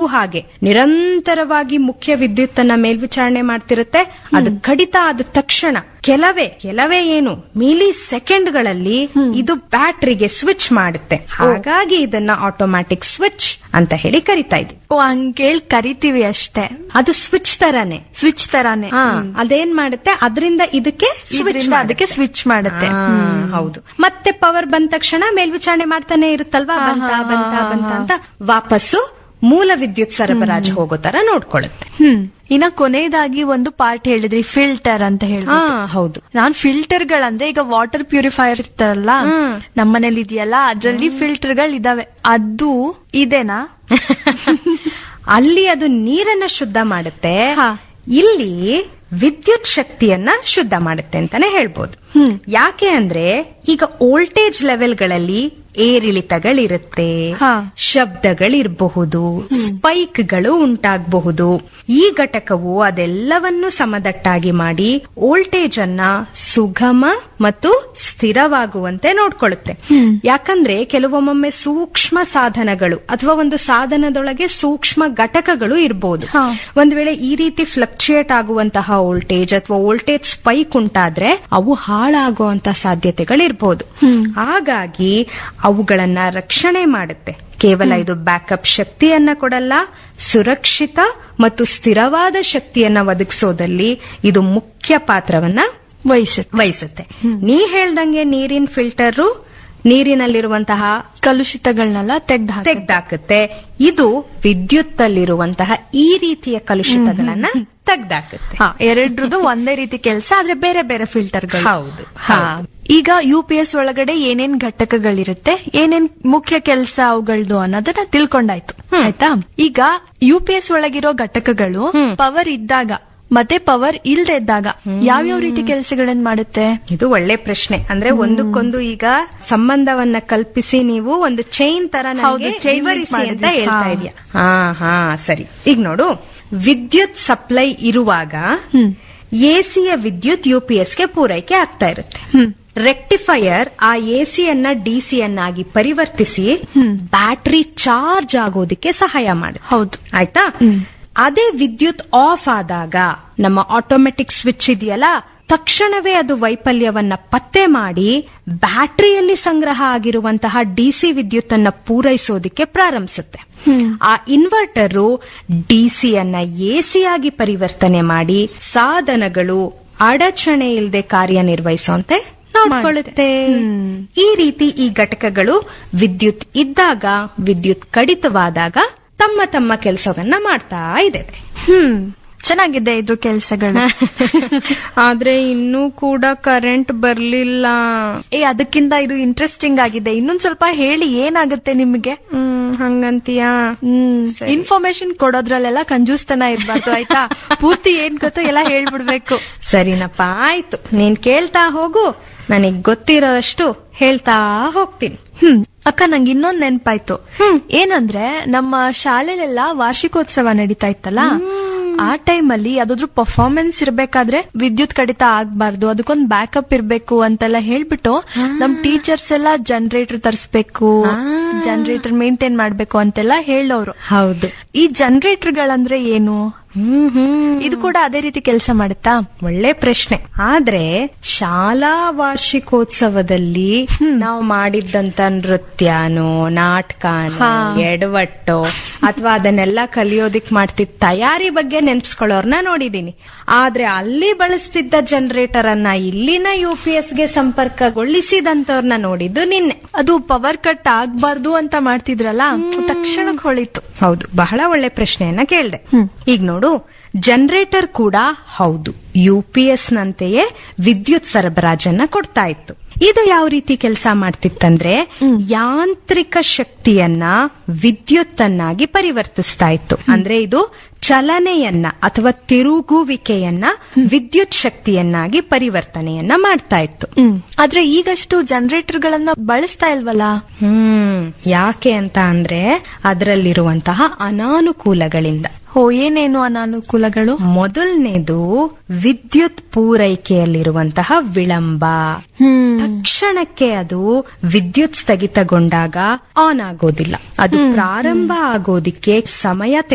ಹಾಗೆ ನಿರಂತರವಾಗಿ ಮುಖ್ಯ ವಿದ್ಯುತ್ತನ್ನ ಮೇಲ್ವಿಚಾರಣೆ ಮಾಡ್ತಿರುತ್ತೆ ಅದು ಕಡಿತ ಆದ ತಕ್ಷಣ ಕೆಲವೇ ಕೆಲವೇ ಏನು ಮಿಲಿ ಸೆಕೆಂಡ್ಗಳಲ್ಲಿ ಇದು ಬ್ಯಾಟ್ರಿಗೆ ಸ್ವಿಚ್ ಮಾಡುತ್ತೆ ಹಾಗಾಗಿ ಇದನ್ನ ಆಟೋಮ್ಯಾಟಿಕ್ ಸ್ವಿಚ್ ಅಂತ ಹೇಳಿ ಕರಿತಾ ಇದ್ವಿ ಓ ಹಂಗೇಳ್ ಕರಿತೀವಿ ಅಷ್ಟೇ ಅದು ಸ್ವಿಚ್ ತರಾನೇ ಸ್ವಿಚ್ ತರಾನೇ ಹಾ, ಅದೇನ್ ಮಾಡುತ್ತೆ ಅದರಿಂದ ಇದಕ್ಕೆ ಸ್ವಿಚ್ ಇದ್ರಿಂದ ಅದಕ್ಕೆ ಸ್ವಿಚ್ ಮಾಡುತ್ತೆ ಹೌದು ಮತ್ತೆ ಪವರ್ ಬಂದ ತಕ್ಷಣ ಮೇಲ್ವಿಚಾರಣೆ ಮಾಡ್ತಾನೆ ಇರುತ್ತಲ್ವಾ ಬಂತ ಬಂತ ಬಂತ ಅಂತ ವಾಪಸ್ಸು ಮೂಲ ವಿದ್ಯುತ್ ಸರಬರಾಜು ಹೋಗೋ ತರ ನೋಡ್ಕೊಳ್ಳುತ್ತೆ ಹ್ಮ್ ಇನ್ನ ಕೊನೆಯದಾಗಿ ಒಂದು ಪಾರ್ಟ್ ಹೇಳಿದ್ರಿ ಫಿಲ್ಟರ್ ಅಂತ ಹೇಳಿ ಹಾ ಹೌದು ನಾನ್ ಫಿಲ್ಟರ್ ಗಳಂದ್ರೆ ಈಗ ವಾಟರ್ ಪ್ಯೂರಿಫೈಯರ್ ಇರ್ತಾರಲ್ಲ ನಮ್ಮನೇಲಿ ಇದೆಯಲ್ಲ ಅದ್ರಲ್ಲಿ ಫಿಲ್ಟರ್ ಗಳು ಇದಾವೆ ಅದು ಇದೇನಾ ಅಲ್ಲಿ ಅದು ನೀರನ್ನ ಶುದ್ಧ ಮಾಡುತ್ತೆ ಹಾ. ಇಲ್ಲಿ ವಿದ್ಯುತ್ ಶಕ್ತಿಯನ್ನ ಶುದ್ಧ ಮಾಡುತ್ತೆ ಅಂತಾನೆ ಹೇಳ್ಬೋದು ಯಾಕೆ ಅಂದ್ರೆ ಈಗ ವೋಲ್ಟೇಜ್ ಲೆವೆಲ್ಗಳಲ್ಲಿ ಏರಿಳಿತಗಳಿರುತ್ತೆ ಹಾ. ಶಬ್ದಗಳಿರಬಹುದು ಸ್ಪೈಕ್ಗಳು ಉಂಟಾಗಬಹುದು ಈ ಘಟಕವು ಅದೆಲ್ಲವನ್ನು ಸಮದಟ್ಟಾಗಿ ಮಾಡಿ ವೋಲ್ಟೇಜ್ ಅನ್ನ ಸುಗಮ ಮತ್ತು ಸ್ಥಿರವಾಗುವಂತೆ ನೋಡ್ಕೊಳ್ಳುತ್ತೆ ಯಾಕಂದ್ರೆ ಕೆಲವೊಮ್ಮೊಮ್ಮೆ ಸೂಕ್ಷ್ಮ ಸಾಧನಗಳು ಅಥವಾ ಒಂದು ಸಾಧನದೊಳಗೆ ಸೂಕ್ಷ್ಮ ಘಟಕಗಳು ಇರಬಹುದು ಹಾ. ಒಂದ್ ವೇಳೆ ಈ ರೀತಿ ಫ್ಲಕ್ಚುಯೇಟ್ ಆಗುವಂತಹ ವೋಲ್ಟೇಜ್ ಅಥವಾ ವೋಲ್ಟೇಜ್ ಸ್ಪೈಕ್ ಉಂಟಾದ್ರೆ ಅವು ಹಾಳಾಗುವಂತ ಸಾಧ್ಯತೆಗಳಿರ್ಬೋದು ಹಾಗಾಗಿ ಅವುಗಳನ್ನ ರಕ್ಷಣೆ ಮಾಡುತ್ತೆ ಕೇವಲ ಇದು ಬ್ಯಾಕಪ್ ಶಕ್ತಿಯನ್ನ ಕೊಡಲ್ಲ ಸುರಕ್ಷಿತ ಮತ್ತು ಸ್ಥಿರವಾದ ಶಕ್ತಿಯನ್ನ ಒದಗಿಸೋದಲ್ಲಿ ಇದು ಮುಖ್ಯ ಪಾತ್ರವನ್ನ ವಹಿಸುತ್ತೆ ವಹಿಸುತ್ತೆ ನೀ ಹೇಳ್ದಂಗೆ ನೀರಿನ ಫಿಲ್ಟರು ನೀರಿನಲ್ಲಿರುವಂತಹ ಕಲುಷಿತಗಳನ್ನೆಲ್ಲ ತೆಗ್ದು ಹಾಕಿ ತೆಗ್ದಾಕುತ್ತೆ ಇದು ವಿದ್ಯುತ್ತಲ್ಲಿರುವಂತಹ ಈ ರೀತಿಯ ಕಲುಷಿತಗಳನ್ನ ತೆಗ್ದಾಕುತ್ತೆ ಹಾ ಎರಡ್ರದ್ದು ಒಂದೇ ರೀತಿ ಕೆಲಸ ಆದ್ರೆ ಬೇರೆ ಬೇರೆ ಫಿಲ್ಟರ್ಗಳು ಹೌದು, ಹಾ. ಹೌದು. ಈಗ ಯು ಪಿ ಎಸ್ ಒಳಗಡೆ ಏನೇನ್ ಘಟಕಗಳಿರುತ್ತೆ ಏನೇನ್ ಮುಖ್ಯ ಕೆಲಸ ಅವುಗಳದು ಅನ್ನೋದನ್ನ ತಿಳ್ಕೊಂಡಾಯ್ತು ಆಯ್ತಾ ಈಗ ಯು ಪಿ ಎಸ್ ಒಳಗಿರೋ ಘಟಕಗಳು ಪವರ್ ಇದ್ದಾಗ ಮತ್ತೆ ಪವರ್ ಇಲ್ದೇ ಇದ್ದಾಗ ಯಾವ್ಯಾವ ರೀತಿ ಕೆಲಸಗಳನ್ನ ಮಾಡುತ್ತೆ ಇದು ಒಳ್ಳೆ ಪ್ರಶ್ನೆ ಅಂದ್ರೆ ಒಂದಕ್ಕೊಂದು ಈಗ ಸಂಬಂಧವನ್ನ ಕಲ್ಪಿಸಿ ನೀವು ಒಂದು ಚೈನ್ ತರ ಹೌದು, ನನಗೆ chain link ವಿವರಿಸಿ ಅಂತ ಮಾಡಿದ್ವಿ. ಹೇಳ್ತಾ ಹಾ. ಇದೆಯಾ ಹಾ ಹಾ ಸರಿ ಈಗ ನೋಡು ವಿದ್ಯುತ್ ಸಪ್ಲೈ ಇರುವಾಗ ಎಸಿಯ ವಿದ್ಯುತ್ ಯುಪಿಎಸ್ಗೆ ಪೂರೈಕೆ ಆಗ್ತಾ ಇರುತ್ತೆ ರೆಕ್ಟಿಫೈಯರ್ ಆ ಎಸಿಯನ್ನ ಡಿಸಿಯನ್ನಾಗಿ ಪರಿವರ್ತಿಸಿ ಬ್ಯಾಟರಿ ಚಾರ್ಜ್ ಆಗೋದಕ್ಕೆ ಸಹಾಯ ಮಾಡುತ್ತೆ ಹೌದು ಆಯ್ತಾ ಅದೇ ವಿದ್ಯುತ್ ಆಫ್ ಆದಾಗ ನಮ್ಮ ಆಟೋಮೆಟಿಕ್ ಸ್ವಿಚ್ ಇದೆಯಲ್ಲ ತಕ್ಷಣವೇ ಅದು ವೈಫಲ್ಯವನ್ನ ಪತ್ತೆ ಮಾಡಿ ಬ್ಯಾಟರಿಯಲ್ಲಿ ಸಂಗ್ರಹ ಆಗಿರುವಂತಹ ಡಿಸಿ ವಿದ್ಯುತ್ ಅನ್ನ ಪೂರೈಸೋದಕ್ಕೆ ಪ್ರಾರಂಭಿಸುತ್ತೆ ಆ ಇನ್ವರ್ಟರು ಡಿಸಿಯನ್ನ ಎಸಿಯಾಗಿ ಪರಿವರ್ತನೆ ಮಾಡಿ ಸಾಧನಗಳು ಅಡಚಣೆ ಇಲ್ಲದೆ ಕಾರ್ಯನಿರ್ವಹಿಸುವಂತೆ ನೋಡ್ಕೊಳ್ಳುತ್ತೆ ಈ ರೀತಿ ಈ ಘಟಕಗಳು ವಿದ್ಯುತ್ ಇದ್ದಾಗ ವಿದ್ಯುತ್ ಕಡಿತವಾದಾಗ ತಮ್ಮ ತಮ್ಮ ಕೆಲಸವನ್ನ ಮಾಡ್ತಾ ಇದೆ ಹ್ಮ್ ಚೆನ್ನಾಗಿದೆ ಇದ್ರ ಕೆಲಸಗಳು ಆದ್ರೆ ಇನ್ನೂ ಕೂಡ ಕರೆಂಟ್ ಬರ್ಲಿಲ್ಲ ಏ ಅದಕ್ಕಿಂತ ಇದು ಇಂಟ್ರೆಸ್ಟಿಂಗ್ ಆಗಿದೆ ಇನ್ನೊಂದ್ ಸ್ವಲ್ಪ ಹೇಳಿ ಏನಾಗುತ್ತೆ ನಿಮಗೆ ಹ್ಮ್ ಹಂಗಂತೀಯಾ ಹ್ಮ್ ಇನ್ಫಾರ್ಮೇಶನ್ ಕೊಡೋದ್ರಲ್ಲೆಲ್ಲ ಕಂಜೂಸ್ತನ ಇರ್ಬಾರ್ದು ಆಯ್ತಾ ಪೂರ್ತಿ ಏನ್ ಗೊತ್ತೋ ಎಲ್ಲ ಹೇಳ್ಬಿಡ್ಬೇಕು ಸರಿನಪ್ಪ ಆಯ್ತು ನೀನ್ ಕೇಳ್ತಾ ಹೋಗು ನನಗ್ ಗೊತ್ತಿರೋಷ್ಟು ಹೇಳ್ತಾ ಹೋಗ್ತೀನಿ ಹ್ಮ್ ಅಕ್ಕ ನಂಗೆ ಇನ್ನೊಂದ್ ನೆನ್ಪಾಯ್ತು ಏನಂದ್ರೆ ನಮ್ಮ ಶಾಲೆಲೆಲ್ಲ ವಾರ್ಷಿಕೋತ್ಸವ ನಡೀತಾ ಇತ್ತಲ್ಲ ಆ ಟೈಮ್ ಅಲ್ಲಿ ಯಾವ್ದಾದ್ರು ಪರ್ಫಾರ್ಮೆನ್ಸ್ ಇರ್ಬೇಕಾದ್ರೆ ವಿದ್ಯುತ್ ಕಡಿತ ಆಗ್ಬಾರ್ದು ಅದಕ್ಕೊಂದ್ ಬ್ಯಾಕಪ್ ಇರ್ಬೇಕು ಅಂತೆಲ್ಲ ಹೇಳ್ಬಿಟ್ಟು ನಮ್ ಟೀಚರ್ಸ್ ಎಲ್ಲ ಜನರೇಟರ್ ತರಿಸ್ಬೇಕು ಜನರೇಟರ್ ಮೇಂಟೈನ್ ಮಾಡ್ಬೇಕು ಅಂತೆಲ್ಲ ಹೇಳೋರು ಹೌದು ಈ ಜನರೇಟರ್ ಗಳಂದ್ರೆ ಏನು ಹ್ಮ್ ಹ್ಮ್ ಇದು ಕೂಡ ಅದೇ ರೀತಿ ಕೆಲಸ ಮಾಡುತ್ತಾ ಒಳ್ಳೆ ಪ್ರಶ್ನೆ ಆದ್ರೆ ಶಾಲಾ ವಾರ್ಷಿಕೋತ್ಸವದಲ್ಲಿ ನಾವು ಮಾಡಿದ್ದಂತ ನೃತ್ಯನೋ ನಾಟಕನೋ ಎಡವಟ್ಟೋ ಅಥವಾ ಅದನ್ನೆಲ್ಲ ಕಲಿಯೋದಿಕ್ ಮಾಡ್ತಿದ್ದ ತಯಾರಿ ಬಗ್ಗೆ ನೆನ್ಪಿಸ್ಕೊಳ್ಳೋರ್ನ ನೋಡಿದೀನಿ ಆದ್ರೆ ಅಲ್ಲಿ ಬಳಸ್ತಿದ್ದ ಜನರೇಟರ್ ಅನ್ನ ಇಲ್ಲಿನ ಯು ಪಿ ಎಸ್ಗೆ ಸಂಪರ್ಕಗೊಳಿಸಿದಂತವ್ರನ್ನ ನೋಡಿದ್ದು ನಿನ್ನೆ ಅದು ಪವರ್ ಕಟ್ ಆಗ್ಬಾರ್ದು ಅಂತ ಮಾಡ್ತಿದ್ರಲ್ಲ ತಕ್ಷಣಕ್ಕೆ ಹೊಳಿತು ಹೌದು ಬಹಳ ಒಳ್ಳೆ ಪ್ರಶ್ನೆಯನ್ನ ಕೇಳ್ದೆ ಈಗ ನೋಡು ಜನರೇಟರ್ ಕೂಡ ಹೌದು ಯು ಪಿ ಎಸ್ ನಂತೆಯೇ ವಿದ್ಯುತ್ ಸರಬರಾಜನ್ನ ಕೊಡ್ತಾ ಇತ್ತು ಇದು ಯಾವ ರೀತಿ ಕೆಲಸ ಮಾಡ್ತಿತ್ತಂದ್ರೆ ಯಾಂತ್ರಿಕ ಶಕ್ತಿಯನ್ನ ವಿದ್ಯುತ್ತನ್ನಾಗಿ ಪರಿವರ್ತಿಸ್ತಾ ಇತ್ತು ಅಂದ್ರೆ ಇದು ಚಲನೆಯನ್ನ ಅಥವಾ ತಿರುಗುವಿಕೆಯನ್ನ ವಿದ್ಯುತ್ ಶಕ್ತಿಯನ್ನಾಗಿ ಪರಿವರ್ತನೆಯನ್ನ ಮಾಡ್ತಾ ಇತ್ತು ಆದ್ರೆ ಈಗಷ್ಟು ಜನರೇಟರ್ ಗಳನ್ನ ಬಳಸ್ತಾ ಇಲ್ವಲ್ಲ ಹ್ಮ್ ಯಾಕೆ ಅಂತ ಅಂದ್ರೆ ಅದರಲ್ಲಿರುವಂತಹ ಅನಾನುಕೂಲಗಳಿಂದ ಓ ಏನೇನು ಅನಾನುಕೂಲಗಳು ಮೊದಲನೇದು ವಿದ್ಯುತ್ ಪೂರೈಕೆಯಲ್ಲಿರುವಂತಹ ವಿಳಂಬ ತಕ್ಷಣಕ್ಕೆ ಅದು ವಿದ್ಯುತ್ ಸ್ಥಗಿತಗೊಂಡಾಗ ಆನ್ ಆಗೋದಿಲ್ಲ ಅದು ಪ್ರಾರಂಭ ಆಗೋದಿಕ್ಕೆ ಸಮಯ